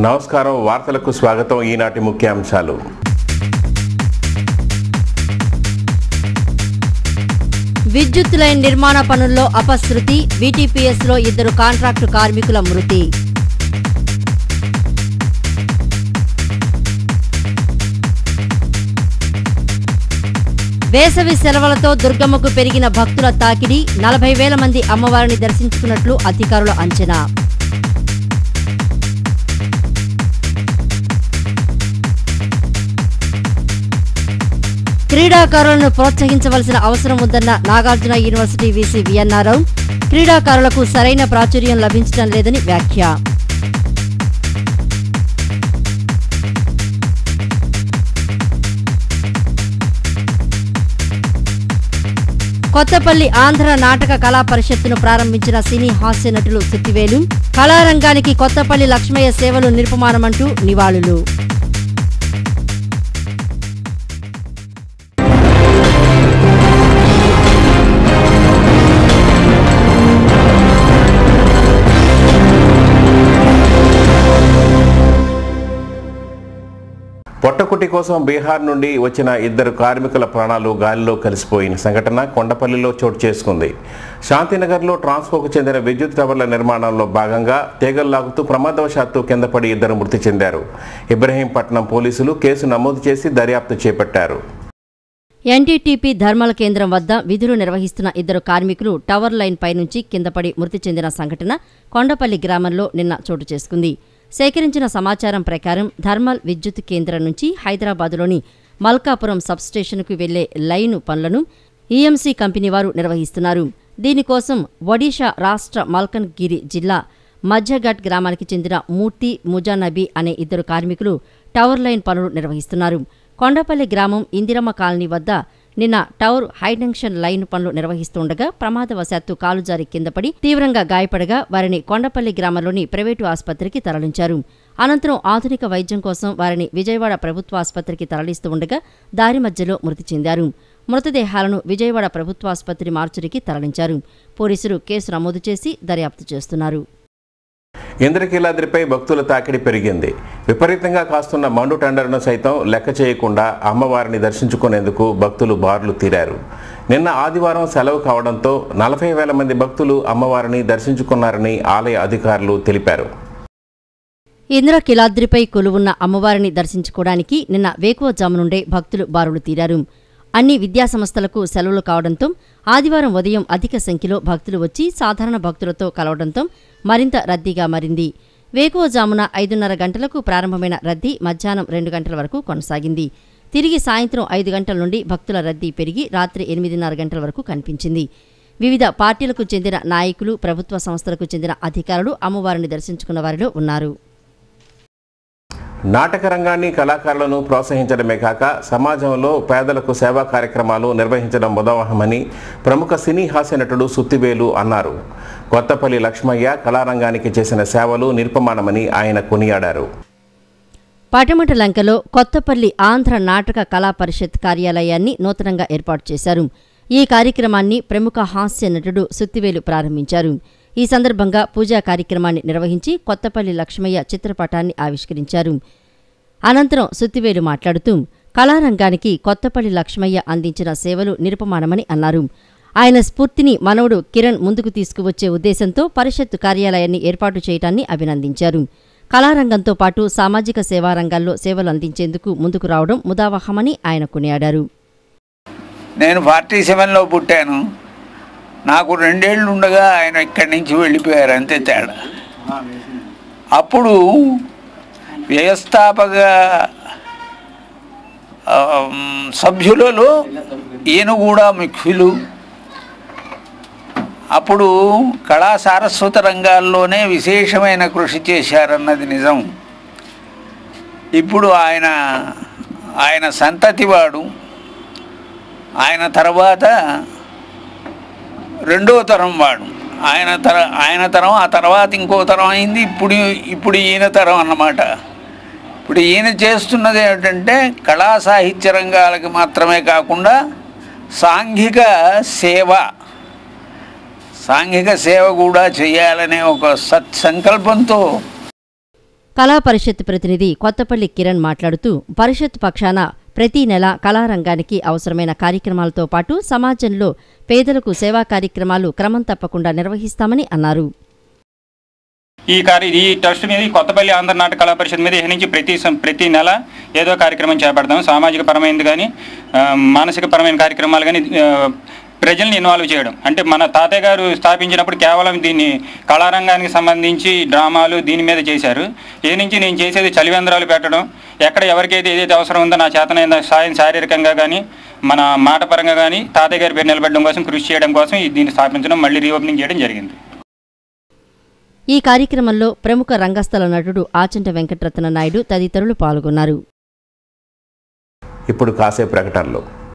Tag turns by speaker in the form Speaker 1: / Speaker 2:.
Speaker 1: నమస్కారం వార్తలకు స్వాగతం ఈనాటి ముఖ్యాంశాలు
Speaker 2: విద్యుత్ లైన్ నిర్మాణ పనుల్లో అపశృతి వీటీపీఎస్ లో ఇద్దరు కాంట్రాక్టు కార్మికుల మృతి వేసవి సెలవులతో దుర్గమ్మకు పెరిగిన భక్తుల తాకిడి నలభై వేల మంది అమ్మవారిని దర్శించుకున్నట్లు అధికారుల అంచనా క్రీడాకారులను ప్రోత్సహించవలసిన అవసరం ఉందన్న Nagarjuna university VC VNR Rao క్రీడాకారులకు సరైన ప్రాచుర్యం లభించడం లేదని వ్యాఖ్య కొత్తపల్లి ఆంధ్ర నాటక కళా పరిషత్తును ప్రారంభించిన సినీ హాస్య నటులు సుత్తివేలు కళారంగానికి కొత్తపల్లి లక్ష్మయ్య సేవలు నిరుపమానమంటూ నివాళులు
Speaker 1: పొట్టకుటి కోసం బీహార్ నుండి వచ్చిన ఇద్దరు కార్మికుల ప్రాణాలు గాలిలో కలిసిపోయిన సంఘటన కొండపల్లిలో చోటు చేసుకుంది శాంతినగర్లో ట్రాన్స్కోకు చెందిన విద్యుత్ టవర్ల నిర్మాణంలో భాగంగా తీగలు లాగుతూ ప్రమాదవశాత్తు కింద పడి ఇద్దరు మృతి చెందారు ఇబ్రహీంపట్నం పోలీసులు కేసు నమోదు చేసి దర్యాప్తు చేపట్టారు
Speaker 2: ఎన్టీటీపీ ధర్మల కేంద్రం వద్ద విధులు నిర్వహిస్తున్న ఇద్దరు కార్మికులు టవర్ లైన్ పైనుంచి కిందపడి మృతి చెందిన సంఘటన కొండపల్లి గ్రామంలో నిన్న చోటు చేసుకుంది సేకరించిన సమాచారం ప్రకారం థర్మల్ విద్యుత్ కేంద్రం నుంచి హైదరాబాదులోని మల్కాపురం సబ్స్టేషన్కు వెళ్లే లైను పనులను ఈఎంసీ కంపెనీ వారు నిర్వహిస్తున్నారు దీనికోసం ఒడిషా రాష్ట్ర మల్కన్గిరి జిల్లా మధ్యఘట్ గ్రామానికి చెందిన మూర్తి ముజానబీ అనే ఇద్దరు కార్మికులు టవర్ లైన్ పనులు నిర్వహిస్తున్నారు కొండపల్లి గ్రామం ఇందిరమ్మ కాలనీ వద్ద నిన్న టవర్ హైటెన్షన్ లైన్ పనులు నిర్వహిస్తుండగా ప్రమాదవశాత్తు కాలు జారి కిందపడి తీవ్రంగా గాయపడగా వారిని కొండపల్లి గ్రామంలోని ప్రైవేటు ఆసుపత్రికి తరలించారు అనంతరం ఆధునిక వైద్యం కోసం వారిని విజయవాడ ప్రభుత్వ ఆసుపత్రికి తరలిస్తూ ఉండగా దారి మధ్యలో మృతి చెందారు మృతదేహాలను విజయవాడ ప్రభుత్వాసుపత్రి మార్చురికి తరలించారు పోలీసులు కేసు నమోదు చేసి దర్యాప్తు చేస్తున్నారు
Speaker 1: ఇంద్రకీలాద్రిపై భక్తుల తాకిడి పెరిగింది విపరీతంగా కాస్తున్న మండు టెండర్ను సైతం లెక్క చేయకుండా అమ్మవారిని దర్శించుకునేందుకు భక్తులు బారులు తీరారు నిన్న ఆదివారం సెలవు కావడంతో నలభై వేల మంది భక్తులు అమ్మవారిని దర్శించుకున్నారని ఆలయ అధికారులు తెలిపారు
Speaker 2: ఇంద్రకిలాద్రిపై కొలువున్న అమ్మవారిని దర్శించుకోవడానికి నిన్న వేకువజాము నుండే భక్తులు బారులు తీరారు అన్ని విద్యాసంస్థలకు సెలవులు కావడంతో ఆదివారం ఉదయం అధిక సంఖ్యలో భక్తులు వచ్చి సాధారణ భక్తులతో కలవడంతో మరింత రద్దీగా మారింది వేకువజామున ఐదున్నర గంటలకు ప్రారంభమైన రద్దీ మధ్యాహ్నం రెండు గంటల వరకు కొనసాగింది తిరిగి సాయంత్రం ఐదు గంటల నుండి భక్తుల రద్దీ పెరిగి రాత్రి ఎనిమిదిన్నర గంటల వరకు కనిపించింది వివిధ పార్టీలకు చెందిన నాయకులు ప్రభుత్వ సంస్థలకు చెందిన అధికారులు అమ్మవారిని దర్శించుకున్న వారిలో ఉన్నారు
Speaker 1: నాటక రంగాన్ని కళాకారులను ప్రోత్సహించడమే కాక సమాజంలో పేదలకు సేవా కార్యక్రమాలు నిర్వహించడం ముదావహమని ప్రముఖ సినీ హాస్య నటుడు సుత్తివేలు అన్నారు కొత్తపల్లి లక్ష్మయ్య కళారంగానికి చేసిన సేవలు నిరుపమానమని ఆయన కొనియాడారు
Speaker 2: పటమట లంకలో కొత్తపల్లి ఆంధ్ర నాటక కళా పరిషత్ కార్యాలయాన్ని నూతనంగా ఏర్పాటు చేశారు ఈ కార్యక్రమాన్ని ప్రముఖ హాస్య నటుడు సుత్తివేలు ప్రారంభించారు ఈ సందర్భంగా పూజా కార్యక్రమాన్ని నిర్వహించి కొత్తపల్లి లక్ష్మయ్య చిత్రపటాన్ని ఆవిష్కరించారు అనంతరం సుత్తివేలు మాట్లాడుతూ కళారంగానికి కొత్తపల్లి లక్ష్మయ్య అందించిన సేవలు నిరుపమానమని అన్నారు ఆయన స్ఫూర్తిని మనవడు కిరణ్ ముందుకు తీసుకువచ్చే ఉద్దేశంతో పరిషత్ కార్యాలయాన్ని ఏర్పాటు చేయటాన్ని అభినందించారు కళారంగంతో పాటు సామాజిక సేవా రంగాల్లో సేవలు అందించేందుకు ముందుకు రావడం ముదావహమని ఆయన కొనియాడారు
Speaker 3: నేను ఫార్టీ సెవెన్లో పుట్టాను నాకు రెండేళ్ళు ఉండగా ఆయన ఇక్కడి నుంచి వెళ్ళిపోయారు అంతే తేడా అప్పుడు వ్యవస్థాపక ఆ, సభ్యులలో ఈయన కూడా ముఖ్యులు అప్పుడు కళా సారస్వత రంగాల్లోనే విశేషమైన కృషి చేశారన్నది నిజం ఇప్పుడు ఆయన ఆయన సంతతివాడు ఆయన తర్వాత రెండో తరం వాడు ఆయన తర ఆయన తరం ఆ తర్వాత ఇంకో తరం అయింది ఇప్పుడు ఇప్పుడు ఈయన తరం అన్నమాట ఇప్పుడు ఈయన చేస్తున్నది ఏమిటంటే కళా సాహిత్య రంగాలకి మాత్రమే కాకుండా సాంఘిక సేవ సాంఘిక సేవ కూడా చేయాలనే ఒక సత్సంకల్పంతో
Speaker 2: కళా పరిషత్ ప్రతినిధి కొత్తపల్లి కిరణ్ మాట్లాడుతూ పరిషత్ పక్షాన ప్రతి నెల కళారంగానికి అవసరమైన కార్యక్రమాలతో పాటు సమాజంలో పేదలకు సేవా కార్యక్రమాలు క్రమం తప్పకుండా నిర్వహిస్తామని అన్నారు
Speaker 4: ఈ కార్య ఈ ట్రస్ట్ మీద ఈ కొత్తపల్లి ఆంధ్ర నాటక కళా పరిషత్ మీద ఇక నుంచి ప్రతి సం- ప్రతి నెల ఏదో కార్యక్రమం చేపడతాం సామాజిక పరమైనది కానీ ఆ, మానసిక పరమైన కార్యక్రమాలు కానీ ఆ, ప్రజల్ని ఇన్వాల్వ్ చేయడం అంటే మన తాతయ్య గారు స్థాపించినప్పుడు కేవలం దీన్ని కళారంగానికి సంబంధించి డ్రామాలు దీని మీద చేశారు ఏ నుంచి నేను చేసేది చలివేంద్రాలు పెట్టడం ఎక్కడ ఎవరికైతే ఏదైతే అవసరం ఉందో నా చేతనైన సాయం శారీరకంగా కానీ మన మాట పరంగా కానీ తాతయ్య గారి పేరు నిలబెట్టడం కోసం కృషి చేయడం కోసం ఈ దీన్ని స్థాపించడం మళ్ళీ రీఓపెనింగ్ చేయడం జరిగింది
Speaker 2: ఈ కార్యక్రమంలో ప్రముఖ రంగస్థల నటుడు ఆచంట వెంకటరత్న నాయుడు తదితరులు పాల్గొన్నారు
Speaker 1: ఇప్పుడు కాసేపు ప్రకటనలు